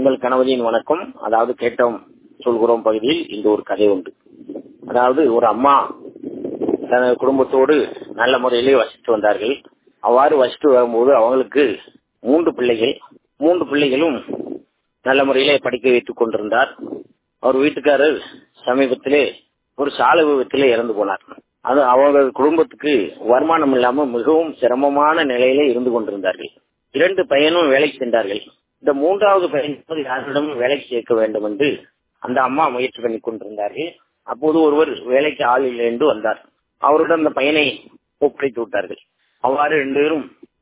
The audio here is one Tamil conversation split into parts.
உங்கள் கணவரின் வணக்கம் அதாவது கேட்டோம் சொல்கிறோம் பகுதியில் இந்த ஒரு கதை உண்டு அதாவது ஒரு அம்மா தனது குடும்பத்தோடு நல்ல முறையிலே வசித்து வந்தார்கள் அவ்வாறு வசித்து வரும்போது அவங்களுக்கு மூன்று பிள்ளைகள் மூன்று பிள்ளைகளும் நல்ல முறையிலே படிக்க வைத்துக் கொண்டிருந்தார் அவர் வீட்டுக்காரர் சமீபத்திலே ஒரு சாலை விபத்திலே இறந்து போனார் அது அவங்க குடும்பத்துக்கு வருமானம் இல்லாம மிகவும் சிரமமான நிலையிலே இருந்து கொண்டிருந்தார்கள் இரண்டு பையனும் வேலைக்கு சென்றார்கள் இந்த மூன்றாவது பையன் யாரிடமும் வேலைக்கு சேர்க்க வேண்டும் என்று அந்த அம்மா முயற்சி பண்ணி கொண்டிருந்தார்கள் அப்போது ஒருவர் வேலைக்கு ஆள் இல்லை என்று வந்தார் அவருடன் அந்த பையனை ஒப்படைத்து விட்டார்கள் அவ்வாறு ரெண்டு பேரும்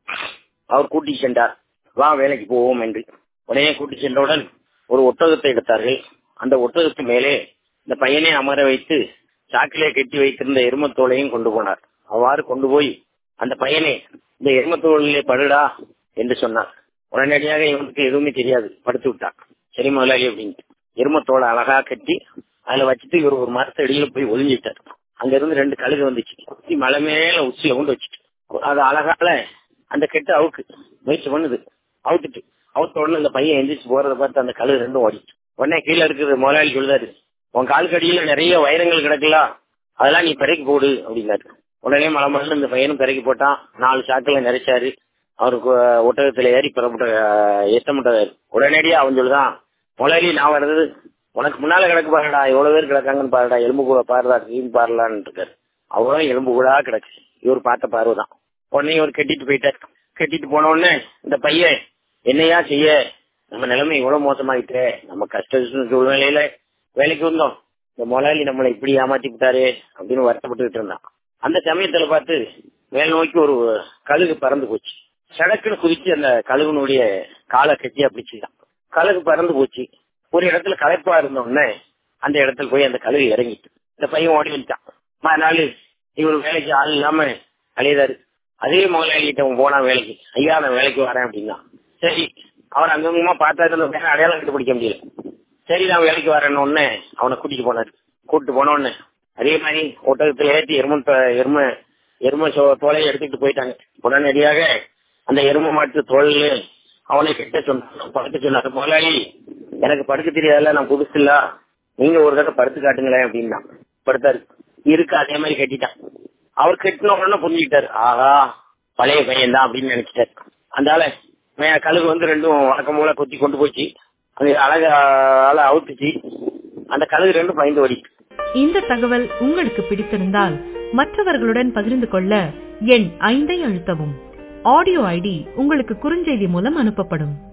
அவர் கூட்டி சென்றார் வா வேலைக்கு போவோம் என்று உடனே கூட்டி சென்றவுடன் ஒரு ஒட்டகத்தை எடுத்தார்கள் அந்த ஒட்டகத்து மேலே இந்த பையனை அமர வைத்து சாக்கிலே கட்டி வைத்திருந்த எருமத்தோலையும் கொண்டு போனார் அவ்வாறு கொண்டு போய் அந்த பையனை இந்த எருமத்தோளிலே படுடா என்று சொன்னார் உடனடியாக இவனுக்கு எதுவுமே தெரியாது படுத்து விட்டான் சரி முதலாளி அப்படின்ட்டு எருமத்தோலை அழகா கட்டி அதுல வச்சுட்டு இவர் ஒரு மரத்த அடியில போய் ஒளிஞ்சிட்டார் அங்க இருந்து ரெண்டு கழுகு வந்துச்சு குத்தி மலை மேல உச்சியில கொண்டு வச்சுட்டு அது அழகால அந்த கெட்டு அவுக்கு முயற்சி பண்ணுது அவுத்துட்டு அவுத்த உடனே அந்த பையன் எந்திரிச்சு போறதை பார்த்து அந்த கழுகு ரெண்டும் ஓடிச்சு உடனே கீழே இருக்குது முதலாளி சொல்லுதாரு உன் காலுக்கு அடியில நிறைய வைரங்கள் கிடக்கலாம் அதெல்லாம் நீ பிறக்கி போடு அப்படின்னாரு உடனே மலை மலை இந்த பையனும் பிறக்கி போட்டான் நாலு சாக்குல நிறைச்சாரு அவருக்கு ஒட்டகத்துல ஏறி புறப்பட்ட எத்தமிட்டாரு உடனடியா அவன் சொல்லுதான் முதலாளி நான் வர்றது உனக்கு முன்னால கிடக்கு பாருடா எவ்வளவு பேர் கிடக்காங்கன்னு பாருடா எலும்பு கூட பாருடா ஸ்கிரீன் பாருலான்னு இருக்காரு அவரும் எலும்பு கூட கிடக்கு இவர் பார்த்த பார்வைதான் உடனே இவர் கட்டிட்டு போயிட்டார் கட்டிட்டு போன உடனே இந்த பையன் என்னையா செய்ய நம்ம நிலைமை இவ்வளவு மோசமாயிட்டே நம்ம கஷ்ட சூழ்நிலையில வேலைக்கு வந்தோம் இந்த முதலாளி நம்மளை இப்படி ஏமாத்தி விட்டாரு அப்படின்னு வருத்தப்பட்டுக்கிட்டு இருந்தான் அந்த சமயத்துல பார்த்து மேல் நோக்கி ஒரு கழுகு பறந்து போச்சு சடக்குன்னு குதிச்சு அந்த கழுகுனுடைய காலை கட்டியா பிடிச்சுதான் கழுகு பறந்து போச்சு ஒரு இடத்துல களைப்பா இருந்த உடனே அந்த இடத்துல போய் அந்த கழுகு இறங்கிட்டு இந்த பையன் ஓடி வந்துட்டான் மறுநாள் இவர் வேலைக்கு ஆள் இல்லாம அழியதாரு அதே முதலாளிகிட்ட போனா வேலைக்கு ஐயா நான் வேலைக்கு வரேன் அப்படின்னா சரி அவர் அங்கங்கமா பார்த்தாரு அந்த பையன் அடையாளம் கண்டுபிடிக்க முடியல சரி நான் வேலைக்கு வரேன்னு உடனே அவனை கூட்டிட்டு போனாரு கூட்டிட்டு போன உடனே அதே மாதிரி ஒட்டகத்துல ஏற்றி எரும எரும எரும தோலையை எடுத்துக்கிட்டு போயிட்டாங்க உடனடியாக அந்த எரும மாட்டு தோல்ல அவனை கிட்ட சொன்ன படுக்க சொன்னாரு முதலாளி எனக்கு படுக்க தெரியாதுல்ல நான் புதுசு இல்ல நீங்க ஒரு தடவை படுத்து காட்டுங்களேன் அப்படின்னா படுத்தாரு இருக்கு அதே மாதிரி கட்டிட்டான் அவர் கட்டின உடனே புரிஞ்சுக்கிட்டாரு ஆஹா பழைய பையன் தான் அப்படின்னு நினைச்சிட்டாரு அதனால கழுகு வந்து ரெண்டும் வழக்கம் போல கொத்தி கொண்டு போச்சு அது அழகால அவுத்துச்சு அந்த கழுகு ரெண்டும் பயந்து ஓடி இந்த தகவல் உங்களுக்கு பிடித்திருந்தால் மற்றவர்களுடன் பகிர்ந்து கொள்ள எண் ஐந்தை அழுத்தவும் ஆடியோ ஐடி உங்களுக்கு குறுஞ்செய்தி மூலம் அனுப்பப்படும்